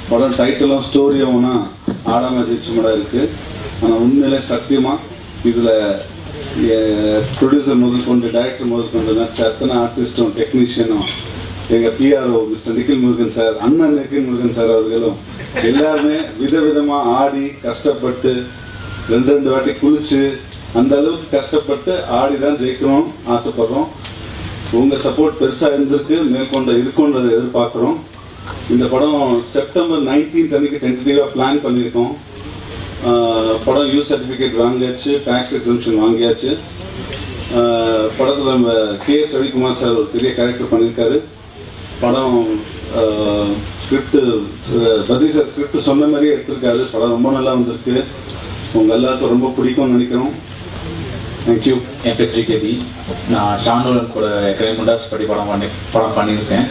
படம் டைட்டிலும் ஸ்டோரியும்னா ஆடாம ஜெயிச்சுமடா இருக்கு ஆனால் உண்மையிலே சத்தியமாக இதில் ப்ரொடியூசர் முதல் கொண்டு டைரக்டர் முதல் கொண்டு நடிச்ச அத்தனை ஆர்டிஸ்டும் டெக்னீஷியனும் எங்கள் PRO mister Nikhil Murugan sir அண்ணன் நிக்கில் முருகன் சார் அவர்களும் எல்லாருமே விதவிதமாக ஆடி கஷ்டப்பட்டு ரெண்டு ரெண்டு வாட்டி குளிச்சு அந்த அளவுக்கு கஷ்டப்பட்டு ஆடி தான் ஜெயிக்கணும் ஆசைப்படுறோம் உங்கள் சப்போர்ட் பெருசாக இருந்திருக்கு மேற்கொண்டு இருக்குன்றதை எதிர்பார்க்குறோம் இந்த படம் செப்டம்பர் நைன்டீன்த் அன்னைக்கு டென்டேட்டிவாக பிளான் பண்ணியிருக்கோம் ஆஹ் படம் யூ சர்டிஃபிகேட் வாங்கியாச்சு டேக்ஸ் எக்ஸம்ஷன் வாங்கியாச்சு ஆஹ் படத்தில் நம்ம கே எஸ் ரவிக்குமார் சார் ஒரு பெரிய கேரக்டர் பண்ணியிருக்காரு படம் ஸ்கிரிப்ட் பத்ரி சார் ஸ்கிரிப்ட் சொன்ன மாதிரியே எடுத்திருக்காரு படம் ரொம்ப நல்லா வந்திருக்கு உங்கள் எல்லாருக்கும் ரொம்ப பிடிக்கும்னு நினைக்கிறோம் தேங்க்யூ என் பேர் ஜிகேபி நான் ஷானோலன் கூட கிரைம் முண்டாஸ் படி படம் பண்ணி படம் பண்ணியிருக்கேன்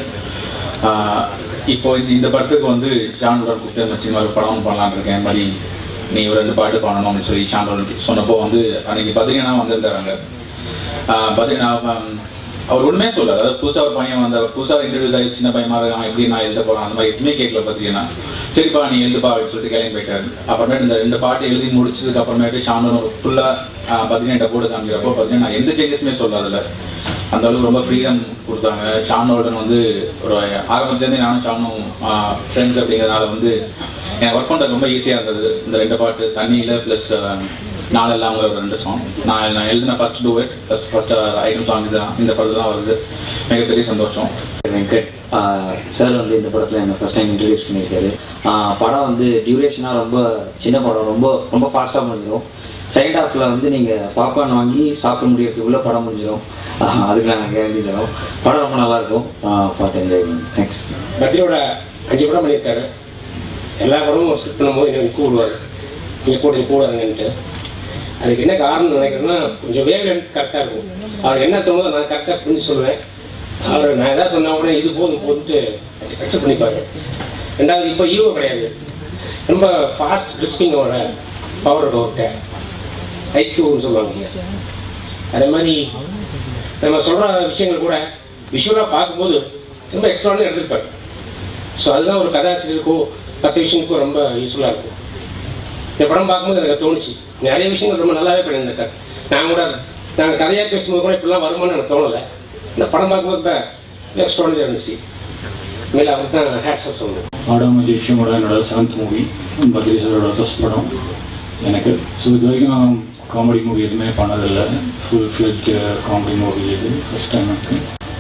ஆஹ் இப்போ இந்த இந்த படத்துக்கு வந்து ஷானோலன் கூப்பிட்டு மச்சி மாதிரி படம் பண்ணலான்னு இருக்கேன் இந்த மாதிரி நீ ஒரு ரெண்டு பாட்டு பண்ணணும் அப்படின்னு சொல்லி ஷானோலன் சொன்னப்போ வந்து அன்னைக்கு பத்ரினா வந்திருந்தாங்க ஆஹ் பத்ரினா ஆம், அவர் ஒன்றுமே சொல்ல அதாவது புதுசாக ஒரு பையன் வந்த புதுசாக இன்ட்ரடியூஸ் ஆகி சின்ன பையன் மாதிரி இருக்கான் எப்படி நான் எழுத போகிறேன் அந்த மாதிரி எதுவுமே கேட்கல பத்ரினா சரிப்பா நீ எழுதுப்பா அப்படின்னு சொல்லிட்டு கிளம்பி போயிட்டாரு அப்புறமேட்டு இந்த ரெண்டு பாட்டு எழுதி முடிச்சதுக்கு அப்புறமேட்டு ஷானோன் ஒரு ஃபுல்லாக பத்ரினா போட்டு காமிக்கிறப்போ பார்த்தீங்கன்னா நான் எந்த சேஞ்சஸுமே சொல்ல அதில் அந்த அளவுக்கு ரொம்ப ஃப்ரீடம் கொடுத்தாங்க ஷானோடன் வந்து ஒரு ஆரம்பத்துலேருந்தே நானும் ஷானும் ஃப்ரெண்ட்ஸ் அப்படிங்கிறதுனால வந்து எனக்கு ஒர்க் பண்ணுறது ரொம்ப ஈஸியாக இருந்தது இந்த ரெண்டு பாட்டு தண்ணியில் ப்ளஸ் நாளெல்லாம்ங்கிற ஒரு ரெண்டு சாங் நான் நான் எழுதின first duet plus first item song இதுதான் இந்த படத்தில் தான் வருது மிகப்பெரிய சந்தோஷம் வெங்கட் சார் வந்து இந்த படத்தில் என்னை ஃபஸ்ட் டைம் இன்ட்ரடியூஸ் பண்ணியிருக்காரு ஆஹ் படம் வந்து டியூரேஷனாக ரொம்ப சின்ன படம் ரொம்ப ரொம்ப ஃபாஸ்ட்டாக முடிஞ்சிடும் செகண்ட் ஹாஃபில் வந்து நீங்கள் பாப்கார்ன் வாங்கி சாப்பிட முடியறதுக்குள்ளே படம் முடிஞ்சிடும் ஆஹ் அதுக்கு நான் கேரண்டி தரோம் படம் ரொம்ப நல்லாயிருக்கும் பார்த்து என்ஜாய் பண்ணுங்க தேங்க்ஸ் பத்ரியோட அஞ்சு படம் பண்ணியிருக்காரு எல்லா படமும் ஸ்கிரிப்ட் பண்ணும்போது என்னை கூப்பிடுவார் நீங்கள் கூட கூட இருங்கன்ட்டு அதுக்கு என்ன காரணம் நினைக்கிறேன்னா கொஞ்சம் வேவ் லென்த் கரெக்டாக இருக்கும் அவர் என்ன தோணுதோ நான் கரெக்டாக புரிஞ்சு சொல்லுவேன் அவர் நான் எதாவது சொன்ன உடனே இது போதும் போதுன்ட்டு அக்செப்ட் பண்ணிப்பாரு ரெண்டாவது இப்போ ஈவோ கிடையாது ரொம்ப ஃபாஸ்ட் ரிஸ்கிங்கோட பவர் அவர்கிட்ட ஐக்கியூன்னு சொல்லுவாங்க அதே மாதிரி நம்ம சொல்கிற விஷயங்கள் கூட விஷுவலாக பார்க்கும்போது ரொம்ப எக்ஸ்ட்ரானு எடுத்துருப்பார் ஸோ அதுதான் ஒரு கதாசிரியருக்கோ பத்து விஷயங்களுக்கோ ரொம்ப யூஸ்ஃபுல்லாக இருக்கும் இந்த படம் பார்க்கும்போது எனக்கு தோணுச்சு நிறைய விஷயங்கள் ரொம்ப நல்லாவே பண்ணியிருந்திருக்காரு நான் கூட நாங்கள் கதையாக பேசும்போது கூட இப்படிலாம் வருமானு எனக்கு தோணலை இந்த படம் பார்க்கும்போது இப்போ எக்ஸ்ட்ரானரி இருந்துச்சு மேலே அவருக்கு தான் ஹேட்ஸ்அப் சொல்லணும் ஆடாம ஜெயிச்சோட என்னோட செவன்த் மூவி பத்ரி சாரோட ஃபர்ஸ்ட் படம் எனக்கு ஸோ இது வரைக்கும் நான் காமெடி மூவி எதுவுமே பண்ணதில்லை ஃபுல் ஃப்ளெஜ்டு காமெடி மூவி இது ஃபர்ஸ்ட் டைம் எனக்கு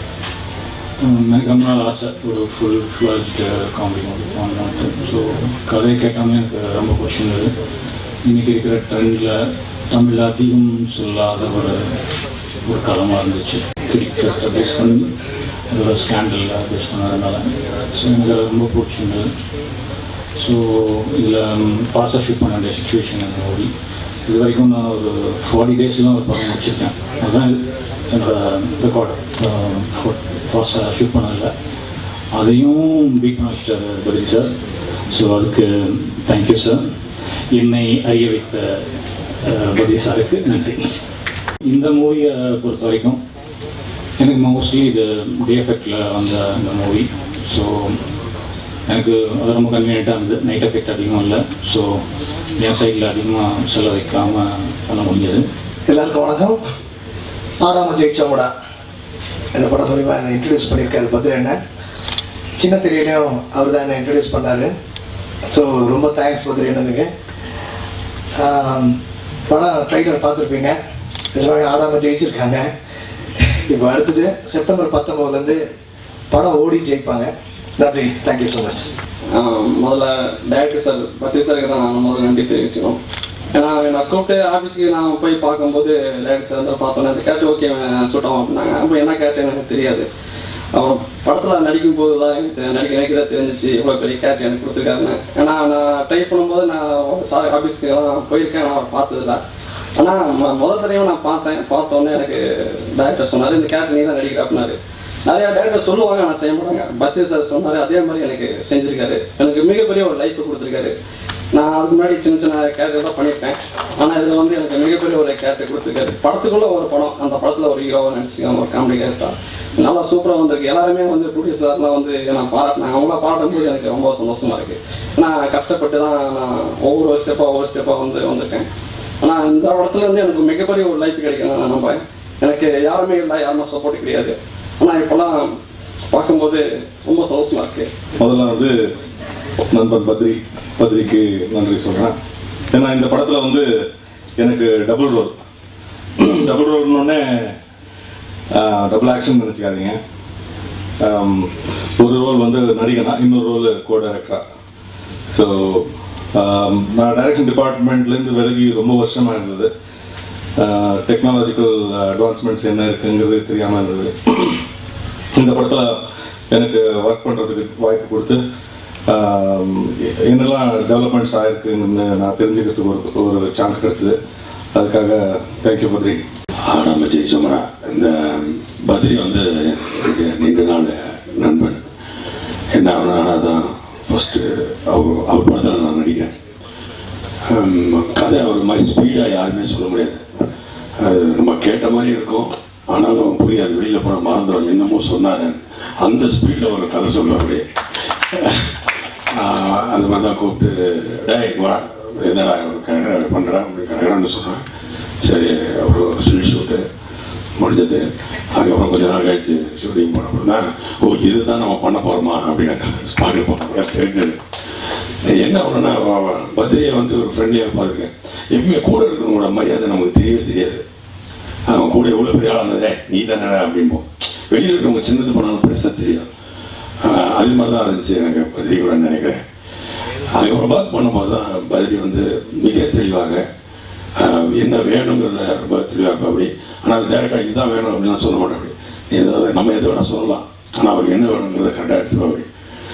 உம், எனக்கு ரொம்ப நாள் ஆசை ஒரு ஃபுல் ஃப்ளெஜ்டு காமெடி மூவி பண்ணலான்ட்டு ஸோ கதையை கேட்டாமே எனக்கு ரொம்ப பிடிச்சிருந்தது இன்றைக்கி இருக்கிற ட்ரெண்டில் தமிழில் அதிகம் சொல்லாத ஒரு ஒரு களமாக இருந்துச்சு கிரிக்கெட்டை பேஸ் பண்ணி அதோட ஸ்கேண்டலில் பேஸ் பண்ணதுனால ஸோ எனக்கு அது ரொம்ப பிடிச்சிருந்தது ஸோ இதில் ஃபாஸ்ட்டாக ஷூட் பண்ண வேண்டிய சுச்சுவேஷன் அந்த மூவி இது வரைக்கும் நான் ஒரு ஃபார்ட்டி டேஸ்லாம் ஒரு படம் முடிச்சிருக்கேன் அதுதான் என்னோட ரெக்கார்டு ஃபாஸ்ட்டாக ஷூட் பண்ணதில்ல அதையும் பீட் பண்ண வச்சிட்டாரு பத்ரி சார் ஸோ அதுக்கு தேங்க்யூ சார் என்னை அறிய வைத்த அஹ், பத்ரி சாருக்கு நன்றி இந்த மூவியை பொறுத்த வரைக்கும் எனக்கு மோஸ்ட்லி இது டே எஃபெக்டில் வந்த இந்த மூவி ஸோ எனக்கு அது ரொம்ப கன்வீனியண்ட்டாக இருந்தது நைட் எஃபெக்ட் அதிகமாக இல்லை ஸோ என் சைடில் அதிகமாக செலவழிக்காமல் பண்ண முடிஞ்சது எல்லாருக்கும் வணக்கம் ஆடாம ஜெயிச்சோம்டா இந்த படம் மூலிமா என்னை இன்ட்ரடியூஸ் பண்ணியிருக்காரு பத்ரி அண்ணன் சின்ன திரையிலையும் அவர் தான் என்னை இன்ட்ரடியூஸ் பண்ணார் ஸோ ரொம்ப தேங்க்ஸ் பத்ரி அண்ணனுக்கு ஆம், படம் ட்ரைலர் பார்த்துருப்பீங்க நிஜமாக ஆடாமல் ஜெயிச்சிருக்காங்க இப்போ அடுத்தது செப்டம்பர் பத்தொம்போதுலேருந்து படம் ஓடி ஜெயிப்பாங்க நன்றி தேங்க்யூ ஸோ மச் ஆஹ் முதல்ல டேரக்டர் சார் பத்ரி சாருக்கு தான் நான் முதல்ல நன்றி தெரிவிச்சுக்கணும் ஏன்னா நான் கூப்பிட்டு ஆஃபீஸ்க்கு நான் போய் பார்க்கும்போது டேரக்டர் சார் வந்து பார்த்தோன்னே அந்த கேட்டு ஓகே சூட் ஆகும் அப்படின்னாங்க அப்போ என்ன கேரக்டர் எனக்கு தெரியாது அவன் படத்தில் நடிக்கும் போது தான் எனக்கு தெ- நடிக்க எனக்கு தான் தெரிஞ்சிச்சு எவ்வளோ பெரிய கேரக்டர் எனக்கு கொடுத்துருக்காருன்னு ஏன்னா நான் ட்ரை பண்ணும்போது நான் சார் ஆஃபீஸ்க்கு எல்லாம் போயிருக்கேன் நான் பார்த்ததில்ல ஆனால் மொ- முதல் தடவை நான் பார்த்தேன் பார்த்தோன்னே எனக்கு டேரக்டர் சொன்னார் இந்த கேரக்டர் நீ தான் நடிக்கிற அப்படின்னாரு நிறைய டேரக்டர் சொல்லுவாங்க நான் செய்ய மாட்டாங்க பத்ரி சார் சொன்னார் அதே மாதிரி எனக்கு செஞ்சிருக்காரு எனக்கு மிகப்பெரிய ஒரு லைஃப் கொடுத்துருக்காரு நான் அதுக்கு முன்னாடி சின்ன சின்ன கேரக்டர் தான் பண்ணியிருக்கேன் ஆனால் இதில் வந்து எனக்கு மிகப்பெரிய ஒரு கேரக்டர் கொடுத்துருக்காரு படத்துக்குள்ள ஒரு படம் அந்த படத்தில் ஒரு ஹீரோவை நினச்சிருக்காங்க ஒரு காமெடி கேரக்டர் நல்லா சூப்பராக வந்திருக்கு எல்லாருமே வந்து ப்ரொடியூசர்லாம் வந்து நான் பாராட்டினேன் அவங்கள பாராட்டும் போது எனக்கு ரொம்ப சந்தோஷமா இருக்கு நான் கஷ்டப்பட்டு தான் நான் ஒவ்வொரு ஸ்டெப்பாக ஒவ்வொரு ஸ்டெப்பாக வந்து வந்திருக்கேன் ஆனால் இந்த படத்துல இருந்து எனக்கு மிகப்பெரிய ஒரு லைஃப் கிடைக்கும் நான் நம்புறேன் எனக்கு யாருமே இல்லை யாருமே சப்போர்ட் கிடையாது ஆனால் இப்போலாம் பார்க்கும்போது ரொம்ப சந்தோஷமா இருக்கு முதல்ல வந்து நண்பன் பத்ரி பத்ரிக்கு நன்றி சொல்கிறேன் ஏன்னா இந்த படத்தில் வந்து எனக்கு டபுள் ரோல் டபுள் ரோல்னோடனே டபுள் ஆக்ஷன் நினச்சிக்காதீங்க ஆம், ஒரு ரோல் வந்து நடிகனா இன்னொரு ரோல் கோ டைரக்டரா ஸோ நான் டைரக்ஷன் டிபார்ட்மெண்ட்லேருந்து விலகி ரொம்ப வருஷமாக இருந்தது டெக்னாலஜிக்கல் அட்வான்ஸ்மெண்ட்ஸ் என்ன இருக்குங்கிறது தெரியாமல் இருந்தது இந்த படத்தில் எனக்கு ஒர்க் பண்ணுறதுக்கு வாய்ப்பு கொடுத்து ஆம், என்னெல்லாம் டெவலப்மெண்ட்ஸ் ஆயிருக்குன்னு நான் தெரிஞ்சுக்கிறதுக்கு ஒரு ஒரு சான்ஸ் கிடைச்சது அதுக்காக தேங்க்யூ பத்ரி ஆடாம ஜெயிச்சோம்டா இந்த பத்ரி வந்து எனக்கு நீண்ட நாள் நண்பன் என்ன ஆனால் தான் ஃபஸ்ட்டு அவர் அவர் படத்தில் நான் நடிக்கிறேன் ஹம், கதை அவர் மாதிரி ஸ்பீடாக யாருமே சொல்ல முடியாது அது நம்ம கேட்ட மாதிரி இருக்கும் ஆனாலும் புரியாது வெளியில் போனால் மறந்துடும் என்னமோ சொன்னார் அந்த ஸ்பீடில் ஒரு கதை சொல்லுவார் அப்படியே ஆஹ், அது மாதிரி தான் கூப்பிட்டு டேய் வாடா என்னடா கனடா பண்ணுறா அப்படி கனடான்னு சொன்னேன் சரி அப்புறம் ஸ்டில் ஷூட்டு முடிஞ்சது அதுக்கப்புறம் கொஞ்ச நாள் கழிச்சு ஷூட்டிங் பண்ண அப்படின்னா ஓ இதுதான் நம்ம பண்ண போகிறோமா அப்படின்னு பார்க்க போகிறோம் தெரிஞ்சது என்ன ஒன்றுனா பத்ரியை வந்து ஒரு ஃப்ரெண்ட்லியாக பார்த்துருக்கேன் எப்பவுமே கூட இருக்கிறவங்களோட மரியாதை நமக்கு தெரியவே தெரியாது அவன் கூட எவ்வளோ பெரிய ஆளாக இருந்ததே நீ தானே அப்படிம்போம் வெளியில் இருக்கிறவங்க சின்னது பண்ணாலும் பெருசாக தெரியும் ஆஹ் அது மாதிரி தான் இருந்துச்சு எனக்கு பத்ரி கூட நினைக்கிறேன் அதுக்கப்புறம் ஒர்க் பண்ணும்போது தான் பத்ரி வந்து மிக தெளிவாக ஆஹ் என்ன வேணுங்கிறத ரொம்ப தெளிவாக இருப்பா அப்படி ஆனால் அது டேரெக்டாக இதுதான் வேணும் அப்படின்லாம் சொல்ல மாட்டேன் அப்படி நீ எதை நம்ம எது வேணால் சொல்லலாம் ஆனால் அவருக்கு என்ன வேணுங்கிறத கரெக்டாக எடுத்துப்பா அப்படி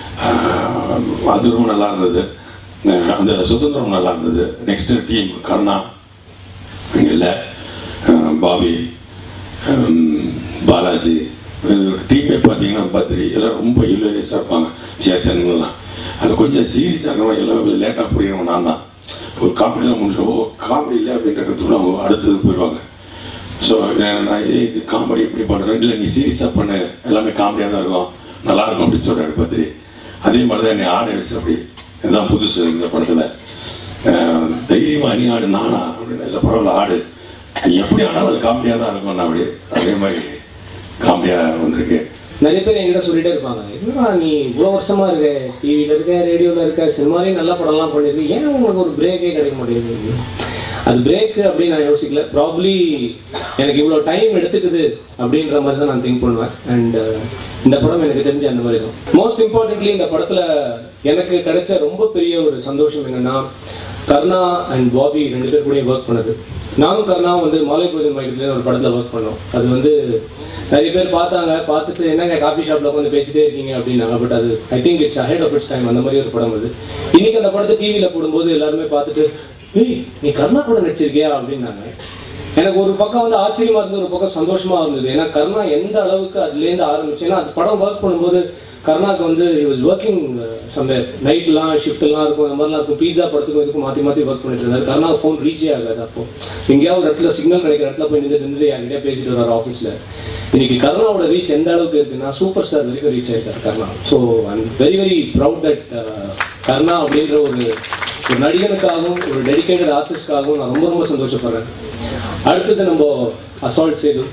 ஆஹ் அது ரொம்ப நல்லா இருந்தது ஆஹ் அந்த சுதந்திரம் நல்லா இருந்தது நெக்ஸ்ட்டு டீம் கருணா இல்லை பாபி ஹம், பாலாஜி டீமே பார்த்தீங்கன்னா பத்ரி எல்லாம் ரொம்ப இலலேஸாக இருப்பாங்க சேத்தன்லாம் அதில் கொஞ்சம் சீரியஸாக இருக்கிறவங்க எல்லாம் கொஞ்சம் லேட்டாக புரியணும் நான் தான் ஒரு காமெடிலாம் முடிச்சு ஓ காமெடி இல்லை அப்படின்றதுக்குள்ள அவங்க அடுத்தது போயிடுவாங்க ஸோ நான் ஏய், இது காமெடி எப்படி பண்ணுறேன் இல்லை நீ சீரியஸாக பண்ணு எல்லாமே காமெடியாக தான் இருக்கும் நல்லா இருக்கும் அப்படின்னு சொல்கிறாரு பத்ரி அதே மாதிரி தான் என்னை ஆட வச்சு அப்படி இதுதான் புதுசு இந்த படத்தில் தைரியமாக நீ ஆடு நானா அப்படின்னு இல்லை பரவாயில்ல ஆடு நீ எப்படி ஆனாலும் அது காமெடியாக தான் இருக்கும் நான் அப்படி அதே மாதிரி காமெடியாக வந்திருக்கு நிறைய பேர் என்கிட்ட சொல்லிட்டே இருப்பாங்க என்னடா நீ இவ்வளோ வருஷமா இருக்க டிவியில் இருக்க ரேடியோவில் இருக்க சினிமாலையும் நல்ல படம்லாம் பண்ணியிருக்கு ஏன் உங்களுக்கு ஒரு பிரேக்கே கிடைக்க மாட்டேங்குது அது பிரேக் அப்படின்னு நான் யோசிக்கல ப்ராப்ளி எனக்கு இவ்வளோ டைம் எடுத்துக்குது அப்படின்ற மாதிரி தான் நான் திங்க் பண்ணுவேன் அண்ட் இந்த படம் எனக்கு தெரிஞ்ச அந்த மாதிரி தான் மோஸ்ட் இம்பார்ட்டன்ட்லி இந்த படத்தில் எனக்கு கிடைச்ச ரொம்ப பெரிய ஒரு சந்தோஷம் என்னன்னா கர்ணா அண்ட் பாபி ரெண்டு பேர் கூட ஒர்க் பண்ணது நானும் கர்ணாவும் வந்து மாலை பூஜன் மையத்துலேருந்து ஒரு படத்தில் ஒர்க் பண்ணோம் அது வந்து நிறைய பேர் பார்த்தாங்க பார்த்துட்டு என்னங்க காஃபி ஷாப்பில் உட்காந்து பேசிட்டே இருக்கீங்க அப்படின்னாங்க பட் அது I think it's ahead of its time அந்த மாதிரி ஒரு படம் அது இன்னைக்கு அந்த படத்தை டிவியில் போடும்போது எல்லாருமே பார்த்துட்டு ஏய் நீ கர்ணா கூட நடிச்சிருக்கியா அப்படின்னாங்க எனக்கு ஒரு பக்கம் வந்து ஆச்சரியமா இருந்தது ஒரு பக்கம் சந்தோஷமா இருந்தது ஏன்னா கர்ணா எந்த அளவுக்கு அதுலேருந்து ஆரம்பிச்சு ஏன்னா அது படம் ஒர்க் பண்ணும்போது கர்ணாக்கு வந்து he was ஒர்க்கிங் சம்வேர் நைட்லாம் ஷிஃப்ட்லாம் இருக்கும் இந்த மாதிரிலாம் இருக்கும் பீஸா படத்துக்கும் இதுக்கும் மாற்றி மாற்றி ஒர்க் பண்ணிட்டு இருந்தாரு கர்ணா ஃபோன் ரீச்சே ஆகாது அப்போ எங்கேயாவது ஒரு இடத்துல சிக்னல் கிடைக்கிற இடத்துல போய் நின்று நின்று என்கிட்ட பேசிட்டு வர்றாரு ஆஃபீஸில் இன்னைக்கு கர்ணாவோட ரீச் எந்த அளவுக்கு இருக்குன்னா சூப்பர் ஸ்டார் வரைக்கும் ரீச் ஆயிருக்காரு Karna so I'm very very proud that Karna அப்படின்ற ஒரு ஒரு நடிகனுக்காகவும் ஒரு டெடிகேட்டட் ஆர்டிஸ்ட்காகவும் நான் ரொம்ப ரொம்ப சந்தோஷப்படுறேன் அடுத்தது நம்ம அசால்ட் சேது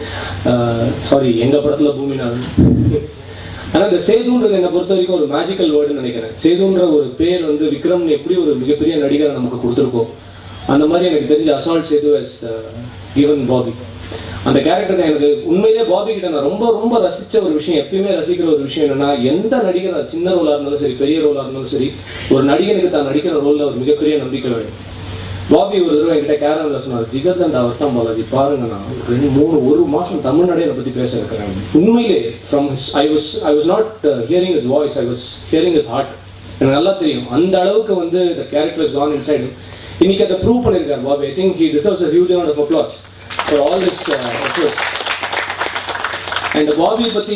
சாரி எங்க படத்துல பூமிநாதன் ஆனா இந்த சேதுன்றது என்னை பொறுத்த வரைக்கும் ஒரு மேஜிக்கல் வேர்டுன்னு நினைக்கிறேன் சேதுன்ற ஒரு பேர் வந்து விக்ரம் எப்படி ஒரு மிகப்பெரிய நடிகரை நமக்கு கொடுத்துருக்கோம் அந்த மாதிரி எனக்கு தெரிஞ்ச assault Sethu as given Bobby அந்த கேரக்டர் எனக்கு உண்மையிலே பாபி கிட்ட நான் ரொம்ப ரொம்ப ரசிச்ச ஒரு விஷயம் எப்பயுமே ரசிக்கிற ஒரு விஷயம் என்னன்னா எந்த நடிகர் அது சின்ன ரோலா இருந்தாலும் சரி பெரிய ரோலா இருந்தாலும் சரி ஒரு நடிகனுக்கு தான் நடிக்கிற ரோல்ல ஒரு மிகப்பெரிய நம்பிக்கை வேணும் பாபி ஒரு தடவை என்கிட்ட கேரளா சொன்னார் ஜிகர்தண்டா வட்டம் பாலாஜி பாருங்க நான் ரெண்டு மூணு ஒரு மாசம் தமிழ்நாடே என்னை பத்தி பேச இருக்கிறேன் உண்மையிலே from I was I was not hearing his voice I was hearing his heart எனக்கு நல்லா தெரியும் அந்த அளவுக்கு வந்து the character is gone inside இன்னைக்கு அதை ப்ரூவ் பண்ணியிருக்காரு Bobby I think he deserves a huge amount of applause for all this efforts and பாபியை பற்றி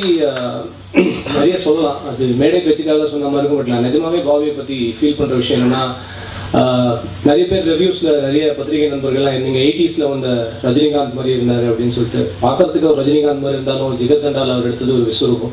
நிறைய சொல்லலாம் அது மேடை பேச்சுக்காக சொன்ன மாதிரி இருக்கும் பட் நான் நிஜமாவே பாபியை பற்றி ஃபீல் பண்ணுற விஷயம் என்னன்னா ஆஹ் நிறைய பேர் ரிவ்யூஸில் நிறைய பத்திரிகை நண்பர்கள்லாம் நீங்கள் எயிட்டிஸில் வந்த ரஜினிகாந்த் மாதிரி இருந்தார் அப்படின்னு சொல்லிட்டு பார்க்கறதுக்கு ஒரு ரஜினிகாந்த் மாதிரி இருந்தாலும் ஜிகர்தண்டால் அவர் எடுத்தது ஒரு விஸ்வரூபம்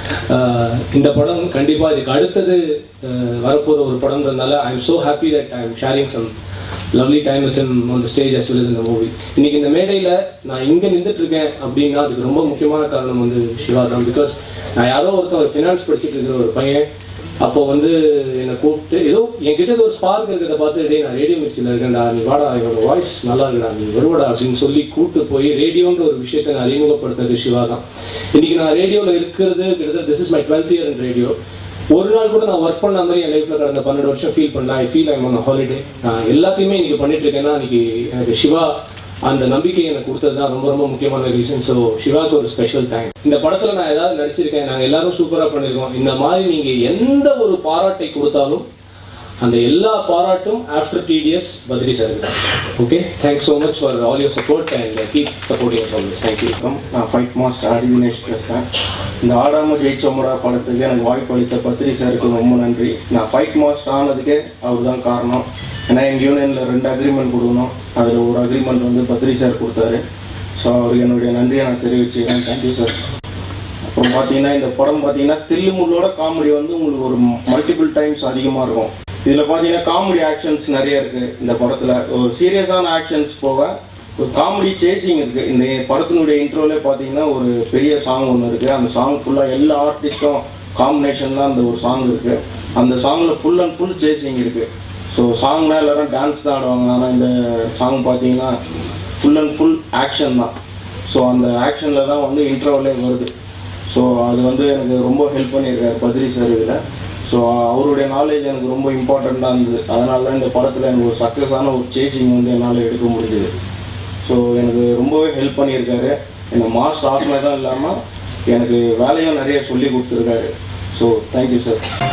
ஆஹ் இந்த படம் கண்டிப்பாக இதுக்கு அடுத்தது ஆஹ் வரப்போகிற ஒரு படம்ன்றதுனால I am so happy that I am sharing some lovely time with on the stage as well as in the movie இன்னைக்கு இந்த மேடையில் நான் இங்கே நின்றுட்டு இருக்கேன் அப்படின்னா அதுக்கு ரொம்ப முக்கியமான காரணம் வந்து சிவா தான் பிகாஸ் நான் யாரோ ஒருத்தன் ஒரு ஃபினான்ஸ் படிச்சுட்டு இருக்கிற ஒரு பையன் அப்போ வந்து என்னை கூப்பிட்டு ஏதோ என்கிட்ட ஏதோ ஒரு ஸ்பார்க் இருக்கிறத பார்த்து டேய் நான் ரேடியோ மிர்ச்சியில் இருக்கேன்டா நீ வாடா என்னோட வாய்ஸ் நல்லா இருக்குடா நீ வருவடா அப்படின்னு சொல்லி கூப்பிட்டு போய் ரேடியோன்ற ஒரு விஷயத்தை நான் அறிமுகப்படுத்தினது சிவா தான் இன்னைக்கு நான் ரேடியோவில் இருக்கிறது கிட்டத்தட்ட this is my twelfth year in radio ஒரு நாள் கூட நான் ஒர்க் பண்ண மாதிரி என் லைஃப்ல கடந்த பன்னெண்டு வருஷம் ஃபீல் பண்ணல I feel I'm on holiday நான் எல்லாத்தையுமே இன்னைக்கு பண்ணிட்டு இருக்கேன்னா இன்னைக்கு எனக்கு சிவா அந்த நம்பிக்கை எனக்கு கொடுத்தது தான் ரொம்ப ரொம்ப முக்கியமான ரீசன் ஸோ சிவாக்கு ஒரு ஸ்பெஷல் தேங்க் இந்த படத்துல நான் ஏதாவது நடிச்சிருக்கேன் நாங்கள் எல்லாரும் சூப்பராக பண்ணியிருக்கோம் இந்த மாதிரி நீங்க எந்த ஒரு பாராட்டை கொடுத்தாலும் அந்த எல்லா பாராட்டும் after DTS Badri sir okay thanks so much for all your support and keep supporting always thank you வணக்கம் நான் ஃபைட் மாஸ்டர் ஆடி தினேஷ் பேசுகிறேன் இந்த ஆடாம ஜெயிச்சோமடா படத்துக்கு எனக்கு வாய்ப்பு அளித்த பத்ரி சாருக்கு ரொம்ப நன்றி நான் ஃபைட் மாஸ்டர் ஆனதுக்கே அவர் தான் காரணம் ஏன்னா எங்கள் யூனியனில் ரெண்டு அக்ரிமெண்ட் கொடுக்கணும் அதில் ஒரு அக்ரிமெண்ட் வந்து பத்ரி சார் கொடுத்தாரு ஸோ அவருக்கு என்னுடைய நன்றியை நான் தெரிவிச்சுக்கிறேன் தேங்க்யூ சார் அப்புறம் பார்த்தீங்கன்னா இந்த படம் பார்த்தீங்கன்னா தில்லுமுள்ளோட காமெடி வந்து உங்களுக்கு ஒரு மல்டிபிள் டைம்ஸ் அதிகமாக இருக்கும் இதில் பார்த்தீங்கன்னா காமெடி ஆக்ஷன்ஸ் நிறைய இருக்குது இந்த படத்தில் ஒரு சீரியஸான ஆக்ஷன்ஸ் போக ஒரு காமெடி சேசிங் இருக்குது இந்த படத்தினுடைய இன்ட்ரோலே பார்த்தீங்கன்னா ஒரு பெரிய சாங் ஒன்று இருக்குது அந்த சாங் ஃபுல்லாக எல்லா ஆர்டிஸ்ட்டும் காம்பினேஷன் தான் அந்த ஒரு சாங் இருக்குது அந்த சாங்கில் ஃபுல் அண்ட் ஃபுல் சேசிங் இருக்குது ஸோ சாங்னா எல்லாரும் டான்ஸ் தான் ஆடுவாங்க ஆனால் இந்த சாங் பார்த்தீங்கன்னா ஃபுல் அண்ட் ஃபுல் ஆக்ஷன் தான் ஸோ அந்த ஆக்ஷனில் தான் வந்து இன்ட்ரோவிலே வருது ஸோ அது வந்து எனக்கு ரொம்ப ஹெல்ப் பண்ணியிருக்காரு பத்ரி சார் இதில் ஸோ அவருடைய நாலேஜ் எனக்கு ரொம்ப இம்பார்ட்டண்ட்டாக இருந்தது அதனால தான் இந்த படத்தில் எனக்கு ஒரு சக்ஸஸான ஒரு சேசிங் வந்து என்னால் எடுக்க முடிஞ்சுது ஸோ எனக்கு ரொம்பவே ஹெல்ப் பண்ணியிருக்காரு என்னை மாஸ்டர் ஆக்கினதான் இல்லாமல் எனக்கு வேலையும் நிறைய சொல்லி கொடுத்துருக்காரு ஸோ தேங்க்யூ சார்